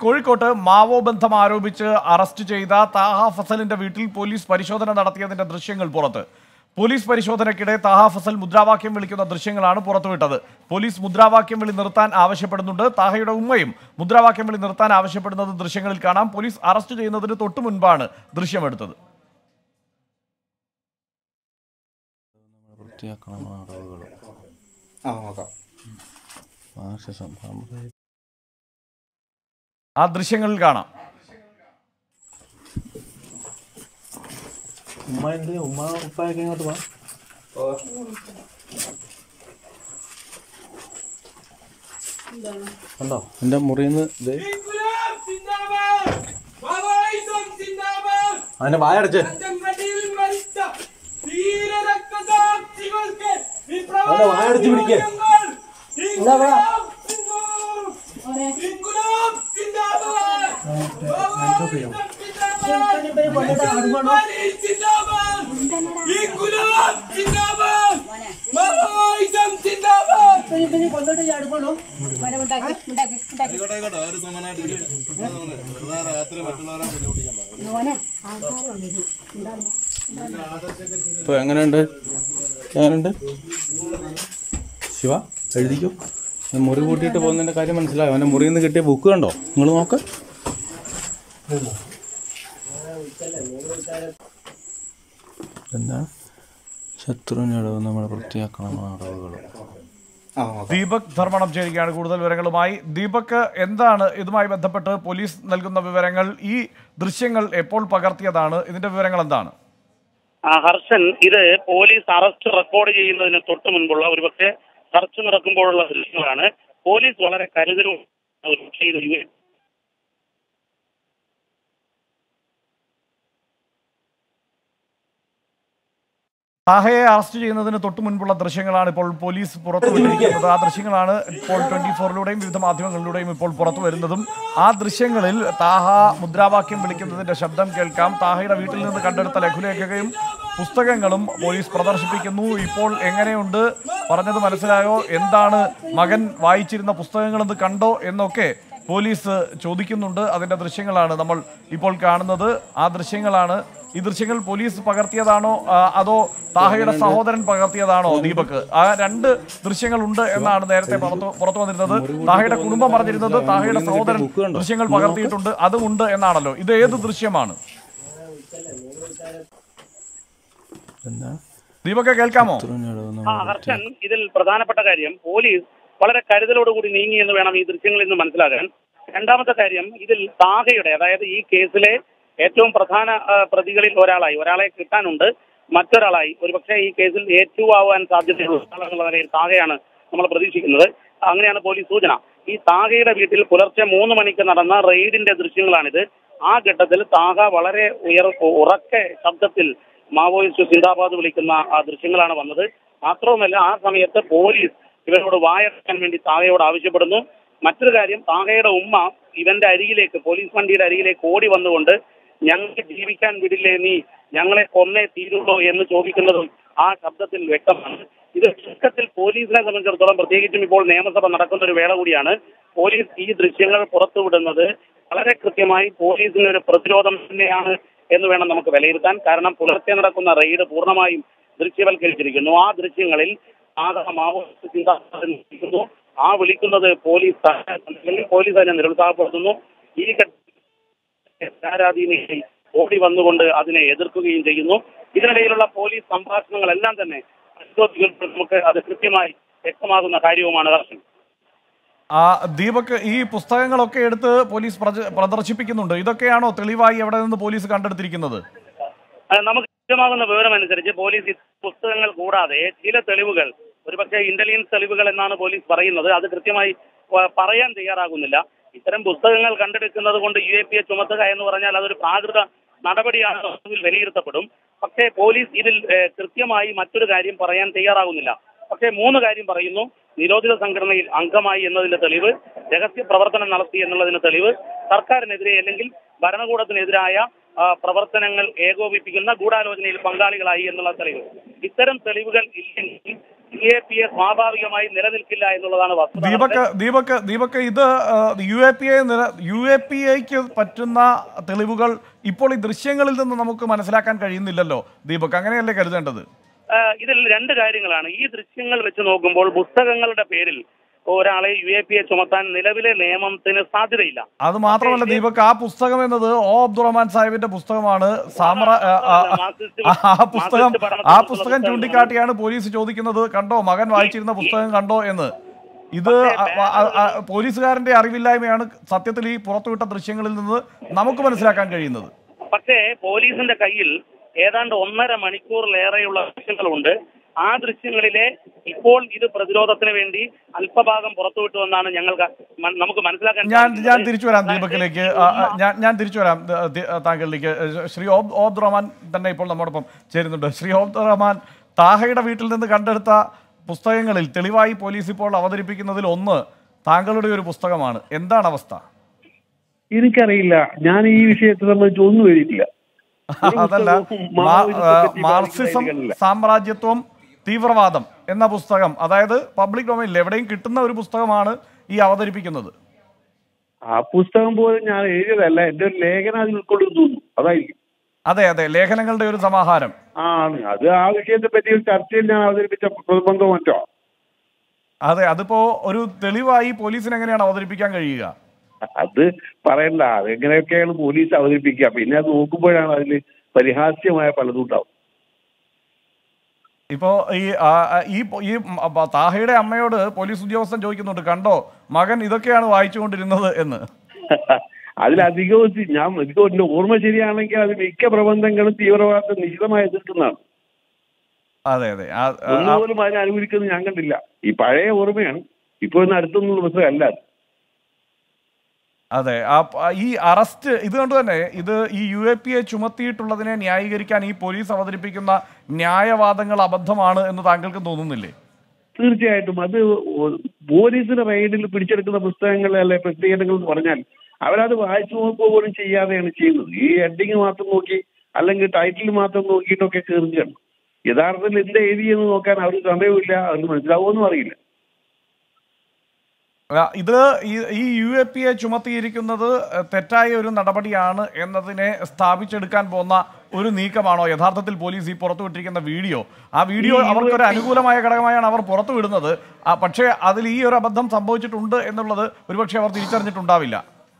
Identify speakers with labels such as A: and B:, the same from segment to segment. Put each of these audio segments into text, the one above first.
A: കോഴിക്കോട്ട് മാവോ ബന്ധം ആരോപിച്ച് അറസ്റ്റ് ചെയ്ത താഹ ഫസലിന്റെ വീട്ടിൽ പോലീസ് പരിശോധന നടത്തിയതിന്റെ ദൃശ്യങ്ങൾ പുറത്ത് പോലീസ് പരിശോധനയ്ക്കിടെ താഹ ഫസൽ മുദ്രാവാക്യം വിളിക്കുന്ന ദൃശ്യങ്ങളാണ് പുറത്തുവിട്ടത് പോലീസ് മുദ്രാവാക്യം വിളി നിർത്താൻ ആവശ്യപ്പെടുന്നുണ്ട് താഹയുടെ ഉമ്മയും മുദ്രാവാക്യം വിളി നിർത്താൻ ആവശ്യപ്പെടുന്നത് ദൃശ്യങ്ങളിൽ കാണാം പോലീസ് അറസ്റ്റ് ചെയ്യുന്നതിന് തൊട്ടു മുൻപാണ് ദൃശ്യമെടുത്തത്
B: വൃത്തിയാക്കണം അടവുകൾ
C: ആ നോക്കാം
B: ഭാഷ സംഭവം
A: ആ ദൃശ്യങ്ങളിൽ കാണാം
B: ഉമ്മ എന്ത് ഉമ്മ ഉപ്പായൊക്കെ ഇങ്ങോട്ട് വാ കണ്ടോ എൻ്റെ മുറിയിൽ നിന്ന് ഇത്
D: ഇൻകുലാബ് സിന്ദാബാദ് മാവോയിസം സിന്ദാബാദ്
B: അതിൻ്റെ വായടച്ച്
D: അഞ്ചംഗടിയിൽ മരിച്ച ധീരരക്തസാക്ഷികൾക്ക്
B: അവനെ വായടച്ച് പിടിക്ക്.
D: ഇൻകുലാബ് സിന്ദാബാദ് ഇൻകുലാബ് സിന്ദാബാദ് മാവോയിസം സിന്ദാബാദ് അലി സിന്ദാബാദ് ഇൻകുലാബ് സിന്ദാബാദ് മാവോയിസം സിന്ദാബാദ്
E: കൊണ്ടോട്ട് ചാടുമ്പോഴും മരമുണ്ടാക്കി ഉണ്ടാക്കി ഉണ്ടാക്കി മോനെ ആൾക്കാരുണ്ട് ഇത് ഉണ്ടാകും
B: ഇപ്പോൾ എങ്ങനെയുണ്ട് എങ്ങനെയുണ്ട് ശിവ എഴുതിക്കോ ഞാൻ മുറി കൂട്ടിയിട്ട് പോകുന്നതിൻ്റെ കാര്യം മനസ്സിലായോ അവൻ്റെ മുറിയിൽ നിന്ന് കിട്ടിയ ബുക്ക് കണ്ടോ നിങ്ങൾ നോക്ക് എന്താണ് ശത്രുവിനെ അടവ് നമ്മൾ വൃത്തിയാക്കണം അടവുകൾ
C: ആ നോക്കാം
A: ദീപക് ധർമ്മണം ചേരുകയാണ് കൂടുതൽ വിവരങ്ങളുമായി ദീപക് എന്താണ് ഇതുമായി ബന്ധപ്പെട്ട് പോലീസ് നൽകുന്ന വിവരങ്ങൾ ഈ ദൃശ്യങ്ങൾ എപ്പോൾ പകർത്തിയതാണ് ഇതിന്റെ വിവരങ്ങൾ എന്താണ്
F: ആ, ഹർഷൻ ഇത് പോലീസ് അറസ്റ്റ് റെക്കോർഡ് ചെയ്യുന്നതിന് തൊട്ട് മുൻപുള്ള ഒരുപക്ഷെ സെർച്ച് നടക്കുമ്പോഴുള്ള ദൃശ്യങ്ങളാണ് പോലീസ് വളരെ കരുതലും ഒരുപക്ഷെ ഇത് യു-
A: താഹയെ അറസ്റ്റ് ചെയ്യുന്നതിന് തൊട്ട് മുൻപുള്ള ദൃശ്യങ്ങളാണ് ഇപ്പോൾ പോലീസ് പുറത്തുവിട്ടിരിക്കുന്നത് ആ ദൃശ്യങ്ങളാണ് ഇപ്പോൾ ട്വന്റി ഫോറിലൂടെയും വിവിധ മാധ്യമങ്ങളിലൂടെയും ഇപ്പോൾ പുറത്തു വരുന്നതും ആ ദൃശ്യങ്ങളിൽ താഹ മുദ്രാവാക്യം വിളിക്കുന്നതിന്റെ ശബ്ദം കേൾക്കാം താഹയുടെ വീട്ടിൽ നിന്ന് കണ്ടെടുത്ത ലഘുലേഖയും പുസ്തകങ്ങളും പോലീസ് പ്രദർശിപ്പിക്കുന്നു ഇപ്പോൾ എങ്ങനെയുണ്ട് പറഞ്ഞത് മനസ്സിലായോ എന്താണ് മകൻ വായിച്ചിരുന്ന പുസ്തകങ്ങളെന്ന് കണ്ടോ എന്നൊക്കെ പോലീസ് ചോദിക്കുന്നുണ്ട് അതിന്റെ ദൃശ്യങ്ങളാണ് നമ്മൾ ഇപ്പോൾ കാണുന്നത് ആ ദൃശ്യങ്ങളാണ് ഈ ദൃശ്യങ്ങൾ പോലീസ് പകർത്തിയതാണോ ആ, അതോ താഹയുടെ സഹോദരൻ പകർത്തിയതാണോ ദീപക് ആ രണ്ട് ദൃശ്യങ്ങളുണ്ട് എന്നാണ് നേരത്തെ പുറത്തു പുറത്തു വന്നിരുന്നത് താഹയുടെ കുടുംബം പറഞ്ഞിരുന്നത് താഹയുടെ സഹോദരൻ ദൃശ്യങ്ങൾ പകർത്തിയിട്ടുണ്ട് അതുമുണ്ട് എന്നാണല്ലോ ഇത് ഏത് ദൃശ്യമാണ്
B: എന്താണ്
A: ദീപക് കേൾക്കാമോ
B: ശത്രുവിനെ അടവ്
F: ആ
B: നമ്മൾ
F: ഹർഷൻ ഇതിൽ പ്രധാനപ്പെട്ട കാര്യം പോലീസ് വളരെ കരുതലോടുകൂടി നീങ്ങി എന്ന് വേണം ഈ ദൃശ്യങ്ങളിൽ നിന്ന് മനസ്സിലാക്കാൻ രണ്ടാമത്തെ കാര്യം ഇതിൽ താഹയുടെ അതായത് ഈ കേസിലെ ഏറ്റവും പ്രധാന ആ, പ്രതികളിൽ ഒരാളായി ഒരാളെ കിട്ടാനുണ്ട് മറ്റൊരാളായി ഒരുപക്ഷെ ഈ കേസിൽ ഏറ്റുവാവാൻ സാധ്യതയുള്ള ഒരാളെന്നുള്ള നിലയിൽ താഹയാണ് നമ്മൾ പ്രതീക്ഷിക്കുന്നത് അങ്ങനെയാണ് പോലീസ് സൂചന ഈ താഹയുടെ വീട്ടിൽ പുലർച്ചെ മൂന്ന് മണിക്ക് നടന്ന റെയ്ഡിന്റെ ദൃശ്യങ്ങളാണിത് ആ ഘട്ടത്തിൽ താഹ വളരെ ഉയർ ഉറക്കെ ശബ്ദത്തിൽ മാവോയിസ്റ്റ് സിന്ദാബാദ് വിളിക്കുന്ന ആ ദൃശ്യങ്ങളാണ് വന്നത് മാത്രവുമല്ല ആ സമയത്ത് പോലീസ് ഇവരോട് വായടക്കാൻ വേണ്ടി താഹയോട് ആവശ്യപ്പെടുന്നു മറ്റൊരു കാര്യം താഹയുടെ ഉമ്മ ഇവന്റെ അരികിലേക്ക് പോലീസ് വണ്ടിയുടെ അരികിലേക്ക് ഓടി വന്നുകൊണ്ട് ഞങ്ങൾക്ക് ജീവിക്കാൻ വിടില്ലേ നീ ഞങ്ങളെ കൊന്നേ തീരുള്ളൂ എന്ന് ചോദിക്കുന്നതും ആ ശബ്ദത്തിൽ വ്യക്തമാണ് ഇത് ചുരുക്കത്തിൽ പോലീസിനെ സംബന്ധിച്ചിടത്തോളം പ്രത്യേകിച്ചും ഇപ്പോൾ നിയമസഭ നടക്കുന്ന ഒരു വേള കൂടിയാണ് പോലീസ് ഈ ദൃശ്യങ്ങൾ പുറത്തുവിടുന്നത് വളരെ കൃത്യമായി പോലീസിന് ഒരു പ്രതിരോധം തന്നെയാണ് എന്ന് വേണം നമുക്ക് വിലയിരുത്താൻ കാരണം പുലർച്ചെ നടക്കുന്ന റെയ്ഡ് പൂർണ്ണമായും ദൃശ്യവൽക്കരിച്ചിരിക്കുന്നു ആ ദൃശ്യങ്ങളിൽ ആകെ മാവോയിസ്റ്റ് ചിന്താഗതി വിളിക്കുന്നു ആ വിളിക്കുന്നത് പോലീസ് തന്നെ- അല്ലെങ്കിൽ പോലീസ് അതിനെ നിരുത്സാഹപ്പെടുത്തുന്നു ഈ ഘട്ടത്തിൽ ഓടി വന്നുകൊണ്ട് അതിനെ എതിർക്കുകയും ചെയ്യുന്നു ഇതിനിടയിലുള്ള പോലീസ് സംഭാഷണങ്ങളെല്ലാം തന്നെ പരിശോധിക്കുമ്പോൾ നമുക്ക് അത് കൃത്യമായി വ്യക്തമാകുന്ന കാര്യവുമാണ് ഹർഷൻ
A: ആ ദീപക് ഈ പുസ്തകങ്ങളൊക്കെ എടുത്ത് പോലീസ് പ്രജ- പ്രദർശിപ്പിക്കുന്നുണ്ട് ഇതൊക്കെയാണോ തെളിവായി എവിടെ നിന്ന് പോലീസ് കണ്ടെടുത്തിരിക്കുന്നത്
F: അത് നമുക്ക് ലഭ്യമാകുന്ന വിവരമനുസരിച്ച് പോലീസ് ഈ പുസ്തകങ്ങൾ കൂടാതെ ചില തെളിവുകൾ ഒരുപക്ഷെ ഇന്റലിജൻസ് തെളിവുകൾ എന്നാണ് പോലീസ് പറയുന്നത് അത് കൃത്യമായി പ- പറയാൻ തയ്യാറാകുന്നില്ല ഇത്തരം പുസ്തകങ്ങൾ കണ്ടെടുക്കുന്നത് കൊണ്ട് യു എ പി എ ചുമത്തുക എന്ന് പറഞ്ഞാൽ അതൊരു പ്രാകൃത നടപടിയാണ് വസ്തുവിൽ വിലയിരുത്തപ്പെടും പക്ഷേ പോലീസ് ഇതിൽ ഏഹ്, കൃത്യമായി മറ്റൊരു കാര്യം പറയാൻ തയ്യാറാകുന്നില്ല പക്ഷേ മൂന്ന് കാര്യം പറയുന്നു നിരോധിത സംഘടനയിൽ അംഗമായി എന്നതിന്റെ തെളിവ് രഹസ്യ പ്രവർത്തനം നടത്തി എന്നുള്ളതിന്റെ തെളിവ് സർക്കാരിനെതിരെ അല്ലെങ്കിൽ ഭരണകൂടത്തിനെതിരായ ആ, പ്രവർത്തനങ്ങൾ ഏകോപിപ്പിക്കുന്ന ഗൂഢാലോചനയിൽ പങ്കാളികളായി എന്നുള്ള തെളിവ് ഇത്തരം തെളിവുകൾ ഇല്ലെങ്കിൽ സി എ പി എ സ്വാഭാവികമായി നിലനിൽക്കില്ല എന്നുള്ളതാണ് വസ്തുത
A: ദീപക് ദീപക് ദീപക് ഇത് U A P I U A P ഐക്ക് പറ്റുന്ന തെളിവുകൾ ഇപ്പോൾ ഈ ദൃശ്യങ്ങളിൽ നിന്ന് നമുക്ക് മനസ്സിലാക്കാൻ കഴിയുന്നില്ലല്ലോ ദീപക് അങ്ങനെയല്ലേ കരുതേണ്ടത്
F: ആ, ഇതിൽ രണ്ട് കാര്യങ്ങളാണ് ഈ ദൃശ്യങ്ങൾ വെച്ച് നോക്കുമ്പോൾ പുസ്തകങ്ങളുടെ പേരിൽ ഒരാളെ യു എ പി എ ചുമത്താൻ നിലവിലെ നിയമത്തിന് സാധ്യതയില്ല
A: അത് മാത്രമല്ല ദീപക് ആ പുസ്തകം എന്നത് ഒ അബ്ദുറഹ്മാൻ സാഹിബിന്റെ പുസ്തകമാണ് സാമ്ര ആ, ആ, ആ, ആ പുസ്തകം ആ പുസ്തകം ചൂണ്ടിക്കാട്ടിയാണ് പോലീസ് ചോദിക്കുന്നത് കണ്ടോ മകൻ വായിച്ചിരുന്ന പുസ്തകം കണ്ടോ എന്ന് ഇത് ആ, ആ, ആ, പോലീസുകാരന്റെ അറിവില്ലായ്മയാണ് സത്യത്തിൽ ഈ പുറത്തുവിട്ട ദൃശ്യങ്ങളിൽ നിന്ന് നമുക്ക് മനസ്സിലാക്കാൻ കഴിയുന്നത്
F: പക്ഷേ പോലീസിന്റെ കയ്യിൽ ഏതാണ്ട് ഒന്നര മണിക്കൂറിലേറെയുള്ള ദൃശ്യങ്ങളുണ്ട് ആ ദൃശ്യങ്ങളിലെ ഇപ്പോൾ ഇത് പ്രതിരോധത്തിന് വേണ്ടി അല്പഭാഗം പുറത്തുവിട്ടുവെന്നാണ് ഞങ്ങൾക്ക് മ- നമുക്ക് മനസ്സിലാക്കാൻ
A: ഞാൻ ഞാൻ
F: സാധിക്കുന്നത്.
A: തിരിച്ചു വരാം ദീപക്കിലേക്ക് ആ, ആ, ഞാൻ ഞാൻ തിരിച്ചു വരാം ദ- ദി- താങ്കളിലേക്ക് ശ്രീ ഓബ് ഓബ്ദ് റഹ്മാൻ തന്നെ ഇപ്പോൾ നമ്മോടൊപ്പം ചേരുന്നുണ്ട് ശ്രീ ഓബ്ദ് റഹ്മാൻ താഹയുടെ വീട്ടിൽ നിന്ന് കണ്ടെടുത്ത പുസ്തകങ്ങളിൽ തെളിവായി പോലീസ് ഇപ്പോൾ അവതരിപ്പിക്കുന്നതിൽ ഒന്ന് താങ്കളുടെ ഒരു പുസ്തകമാണ് എന്താണ് അവസ്ഥ
G: എനിക്കറിയില്ല ഞാൻ ഈ വിഷയത്തെ സംബന്ധിച്ച് ഒന്നും എഴുതിയിട്ടില്ല ഒരു
A: അതല്ല
G: പുസ്തകവും
A: മാ-
G: മാവോയിസത്തെ
A: ആ,
G: പറ്റി
A: മാർക്സിസം
G: വായിക്കുന്നില്ല.
A: സാമ്രാജ്യത്വം തീവ്രവാദം എന്ന പുസ്തകം അതായത് പബ്ലിക് ഡൊമൈനിൽ എവിടെയും കിട്ടുന്ന ഒരു പുസ്തകമാണ് ഈ അവതരിപ്പിക്കുന്നത്
G: ആ പുസ്തകം പോലും ഞാൻ എഴുതിയതല്ല എന്റെ ഒരു ലേഖനം അതിൽ ഉൾക്കൊള്ളുന്നു തോന്നുന്നു അതായിരിക്കും
A: അതെ അതെ ലേഖനങ്ങളുടെ ഒരു സമാഹാരം
G: ആണ് അത് ആ വിഷയത്തെ പറ്റി ഒരു ചർച്ചയിൽ ഞാൻ അവതരിപ്പിച്ച പ്രതിബന്ധം മറ്റോ
A: അതെ അതിപ്പോ ഒരു തെളിവായി പോലീസിന് എങ്ങനെയാണ് അവതരിപ്പിക്കാൻ കഴിയുക
G: അത് പറയണ്ട അതെങ്ങനെയൊക്കെയാണ് പോലീസ് അവതരിപ്പിക്കുക പിന്നെ അത് നോക്കുമ്പോഴാണ് അതിൽ പരിഹാസ്യമായ പലതും ഉണ്ടാവും
A: ഇപ്പോ ഈ ആ, ആ, ഈ പൊ- ഈ മ- ബ- താഹയുടെ അമ്മയോട് പോലീസ് ഉദ്യോഗസ്ഥൻ ചോദിക്കുന്നുണ്ട് കണ്ടോ മകൻ ഇതൊക്കെയാണ് വായിച്ചുകൊണ്ടിരുന്നത് എന്ന്
G: അതിലധികവും സി- ഞാൻ എനിക്ക് എന്റെ ഓർമ്മ ശരിയാണെങ്കിൽ അത് മിക്ക പ്രബന്ധങ്ങളും തീവ്രവാദത്തെ നിശിതമായി എതിർക്കുന്നതാണ്
A: അതെ അതെ ആ, ആ,
G: ഒന്നുപോലും അതിനെ അനുകൂലിക്കുന്നത് ഞാൻ കണ്ടില്ല ഈ പഴയ ഓർമ്മയാണ് ഇപ്പോഴൊന്നും അടുത്തൊന്നും പുസ്തകമല്ല അത്.
A: അതെ ആ പ- ഈ അറസ്റ്റ് ഇത് കൊണ്ട് തന്നെ ഇത് ഈ യു എ പി എ ചുമത്തിയിട്ടുള്ളതിനെ ന്യായീകരിക്കാൻ ഈ പോലീസ് അവതരിപ്പിക്കുന്ന ന്യായവാദങ്ങൾ അബദ്ധമാണ് എന്ന് താങ്കൾക്ക് തോന്നുന്നില്ലേ
G: തീർച്ചയായിട്ടും അത് ഒ- പോലീസിന്റെ റെയ്ഡിൽ പിടിച്ചെടുക്കുന്ന പുസ്തകങ്ങൾ അല്ലെ പ്രസിദ്ധീകരണങ്ങൾ എന്ന് പറഞ്ഞാൽ അവരത് വായിച്ചു നോക്കുക പോലും ചെയ്യാതെയാണ് ചെയ്യുന്നത് ഈ ഹെഡിങ് മാത്രം നോക്കി അല്ലെങ്കിൽ ടൈറ്റിൽ മാത്രം നോക്കിയിട്ടൊക്കെ കയറുകയാണ് യഥാർത്ഥത്തിൽ എന്ത് എഴുതിയെന്ന് നോക്കാൻ അവർക്ക് സമയമില്ല അവർക്ക് മനസ്സിലാവുമെന്നും അറിയില്ല
A: ആ, ഇത് ഈ- ഈ യു എ പി എ ചുമത്തിയിരിക്കുന്നത് തെറ്റായ ഒരു നടപടിയാണ് എന്നതിനെ സ്ഥാപിച്ചെടുക്കാൻ പോകുന്ന ഒരു നീക്കമാണോ യഥാർത്ഥത്തിൽ പോലീസ് ഈ പുറത്തുവിട്ടിരിക്കുന്ന വീഡിയോ ആ വീഡിയോ
G: ഈ
A: അവർക്കൊരു അനുകൂലമായ ഘടകമായാണ് അവർ പുറത്തുവിടുന്നത് ആ, പക്ഷേ അതിൽ ഈ ഒരു അബദ്ധം സംഭവിച്ചിട്ടുണ്ട് എന്നുള്ളത് ഒരുപക്ഷെ അവർ തിരിച്ചറിഞ്ഞിട്ടുണ്ടാവില്ല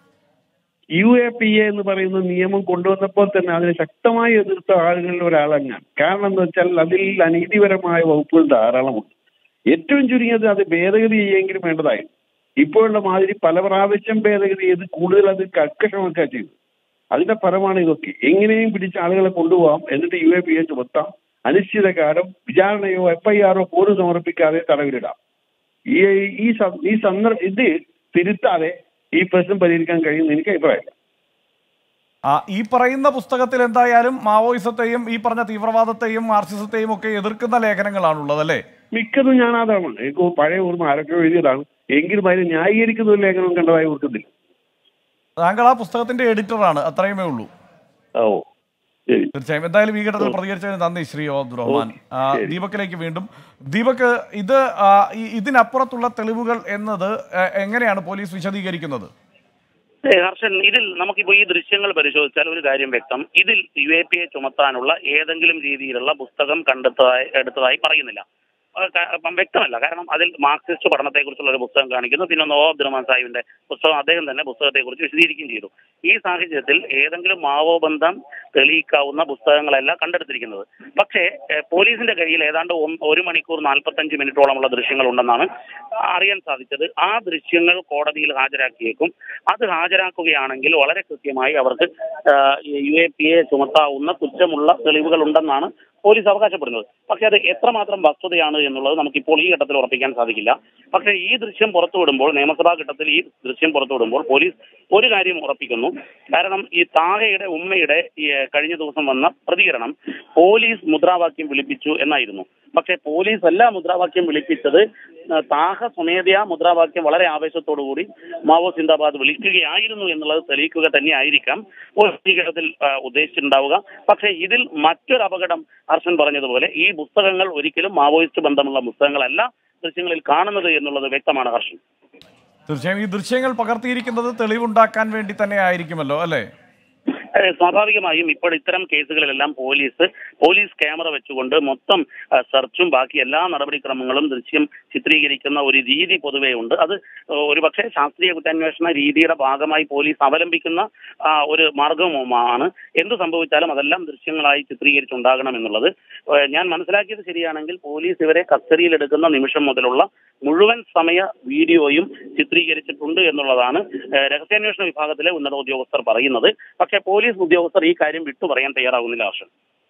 G: യു എ പി എ എന്ന് പറയുന്ന നിയമം കൊണ്ടുവന്നപ്പോൾ തന്നെ അതിനെ ശക്തമായി എതിർത്ത ആളുകളിൽ ഒരാളാണ് ഞാൻ കാരണം എന്താ വെച്ചാൽ അതിൽ അനീതിപരമായ വകുപ്പുകൾ ധാരാളമുണ്ട് ഏറ്റവും ചുരുങ്ങിയത് അത് ഭേദഗതി ചെയ്യെങ്കിലും വേണ്ടതായിരുന്നു ഇപ്പോഴുള്ള മാതിരി പല പ്രാവശ്യം ഭേദഗതി ചെയ്ത് കൂടുതൽ അത് കർക്കശമാക്കുക ചെയ്തു അതിന്റെ ഫലമാണ് ഇതൊക്കെ എങ്ങനെയും പിടിച്ച ആളുകളെ കൊണ്ടുപോകാം എന്നിട്ട് യു എ പി എ ചുമത്താം അനിശ്ചിതകാലം വിചാരണയോ എഫ് ഐ ആറോ പോലും സമർപ്പിക്കാതെ തടവിലിടാം ഈ ഈ സ- ഈ സന്ദർഭ ഇത് തിരുത്താതെ ഈ പ്രശ്നം പരിഹരിക്കാൻ കഴിയുമെന്ന് എനിക്ക് അഭിപ്രായമില്ല
A: ആ, ഈ പറയുന്ന പുസ്തകത്തിൽ എന്തായാലും മാവോയിസത്തെയും ഈ പറഞ്ഞ തീവ്രവാദത്തെയും മാർക്സിസത്തെയും ഒക്കെ എതിർക്കുന്ന ലേഖനങ്ങളാണുള്ളത് അല്ലേ
G: മിക്കതും ഞാൻ അതാണ് എനിക്ക് പഴയ ഓർമ്മ ആരൊക്കെ എഴുതിയതാണ് എങ്കിലും അതിനെ ന്യായീകരിക്കുന്ന ഒരു ലേഖനം കണ്ടതായി ഓർക്കുന്നില്ല
A: താങ്കൾ ആ പുസ്തകത്തിന്റെ എഡിറ്ററാണ് അത്രയുമേ ഉള്ളൂ
G: ഓ ശരി
A: തീർച്ചയായും എന്തായാലും ഈ ഘട്ടത്തിൽ പ്രതികരിച്ചതിന് നന്ദി ശ്രീ ഓദ് റഹ്മാൻ ആ, ദീപക്കിലേക്ക് വീണ്ടും ദീപക് ഇത് ആ, ഈ- ഇതിനപ്പുറത്തുള്ള തെളിവുകൾ എന്നത് എ, എങ്ങനെയാണ് പോലീസ് വിശദീകരിക്കുന്നത്
F: ഏ, ഹർഷൻ ഇതിൽ നമുക്കിപ്പോ ഈ ദൃശ്യങ്ങൾ പരിശോധിച്ചാൽ ഒരു കാര്യം വ്യക്തം ഇതിൽ യു എ പി എ ചുമത്താനുള്ള ഏതെങ്കിലും രീതിയിലുള്ള പുസ്തകം കണ്ടെത്തതായി എടുത്തതായി പറയുന്നില്ല അത് ക- അപ്പം വ്യക്തമല്ല കാരണം അതിൽ മാർക്സിസ്റ്റ് പഠനത്തെക്കുറിച്ചുള്ള ഒരു പുസ്തകം കാണിക്കുന്നു പിന്നെ ഒന്ന് ഓ അബ്ദുറഹ്മാൻ സാഹിബിന്റെ പുസ്തകം അദ്ദേഹം തന്നെ പുസ്തകത്തെക്കുറിച്ച് വിശദീകരിക്കുകയും ചെയ്തു ഈ സാഹചര്യത്തിൽ ഏതെങ്കിലും മാവോ ബന്ധം തെളിയിക്കാവുന്ന പുസ്തകങ്ങളല്ല കണ്ടെടുത്തിരിക്കുന്നത് പക്ഷേ ഏ, പോലീസിന്റെ കയ്യിൽ ഏതാണ്ട് ഒന്ന് ഒരു മണിക്കൂർ നാൽപ്പത്തഞ്ച് മിനിറ്റോളമുള്ള ദൃശ്യങ്ങൾ ഉണ്ടെന്നാണ് അറിയാൻ സാധിച്ചത് ആ ദൃശ്യങ്ങൾ കോടതിയിൽ ഹാജരാക്കിയേക്കും അത് ഹാജരാക്കുകയാണെങ്കിൽ വളരെ കൃത്യമായി അവർക്ക് യു എ പി എ ചുമത്താവുന്ന കുറ്റമുള്ള തെളിവുകൾ ഉണ്ടെന്നാണ് പോലീസ് അവകാശപ്പെടുന്നത് പക്ഷേ അത് എത്രമാത്രം വസ്തുതയാണ് എന്നുള്ളത് നമുക്കിപ്പോൾ ഈ ഘട്ടത്തിൽ ഉറപ്പിക്കാൻ സാധിക്കില്ല പക്ഷേ ഈ ദൃശ്യം പുറത്തുവിടുമ്പോൾ നിയമസഭാ ഘട്ടത്തിൽ ഈ ദൃശ്യം പുറത്തുവിടുമ്പോൾ പോലീസ് ഒരു കാര്യം ഉറപ്പിക്കുന്നു കാരണം ഈ താഹയുടെ ഉമ്മയുടെ ഈ, ഏഹ്, കഴിഞ്ഞ ദിവസം വന്ന പ്രതികരണം പോലീസ് മുദ്രാവാക്യം വിളിപ്പിച്ചു എന്നായിരുന്നു പക്ഷേ പോലീസ് അല്ല മുദ്രാവാക്യം വിളിപ്പിച്ചത് ആ, താഹ സ്വമേധയാ മുദ്രാവാക്യം വളരെ ആവേശത്തോടു കൂടി മാവോ സിന്ദാബാദ് വിളിക്കുകയായിരുന്നു എന്നുള്ളത് തെളിയിക്കുക തന്നെ ആയിരിക്കാം ഭീകരത്തിൽ ഉദ്ദേശിച്ചിട്ടുണ്ടാവുക പക്ഷേ ഇതിൽ മറ്റൊരു അപകടം ഹർഷൻ പറഞ്ഞതുപോലെ ഈ പുസ്തകങ്ങൾ ഒരിക്കലും മാവോയിസ്റ്റ് ബന്ധമുള്ള പുസ്തകങ്ങളല്ല ദൃശ്യങ്ങളിൽ കാണുന്നത് എന്നുള്ളത് വ്യക്തമാണ് ഹർഷൻ
A: തീർച്ചയായും ഈ ദൃശ്യങ്ങൾ പകർത്തിയിരിക്കുന്നത് തെളിവുണ്ടാക്കാൻ വേണ്ടി തന്നെ ആയിരിക്കുമല്ലോ അല്ലേ
F: ഏഹ് സ്വാഭാവികമായും ഇപ്പോൾ ഇത്തരം കേസുകളിലെല്ലാം പോലീസ് പോലീസ് ക്യാമറ വെച്ചുകൊണ്ട് മൊത്തം ആ, സെർച്ചും ബാക്കി എല്ലാ നടപടിക്രമങ്ങളും ദൃശ്യം ചിത്രീകരിക്കുന്ന ഒരു രീതി പൊതുവേ ഉണ്ട് അത് ഏഹ് ഒരുപക്ഷെ ശാസ്ത്രീയ കുറ്റാന്വേഷണ രീതിയുടെ ഭാഗമായി പോലീസ് അവലംബിക്കുന്ന ആ, ഒരു മാർഗവുമാണ് എന്ത് സംഭവിച്ചാലും അതെല്ലാം ദൃശ്യങ്ങളായി ചിത്രീകരിച്ചുണ്ടാകണം എന്നുള്ളത് ഏഹ് ഞാൻ മനസ്സിലാക്കിയത് ശരിയാണെങ്കിൽ പോലീസ് ഇവരെ കസ്റ്റഡിയിലെടുക്കുന്ന നിമിഷം മുതലുള്ള മുഴുവൻ സമയ വീഡിയോയും ചിത്രീകരിച്ചിട്ടുണ്ട് എന്നുള്ളതാണ് ഏഹ് രഹസ്യാന്വേഷണ വിഭാഗത്തിലെ ഉന്നത ഉദ്യോഗസ്ഥർ പറയുന്നത് പക്ഷേ പോലീസ് ഉദ്യോഗസ്ഥർ ഈ കാര്യം വിട്ടു പറയാൻ തയ്യാറാകുന്നില്ല ഹർഷൻ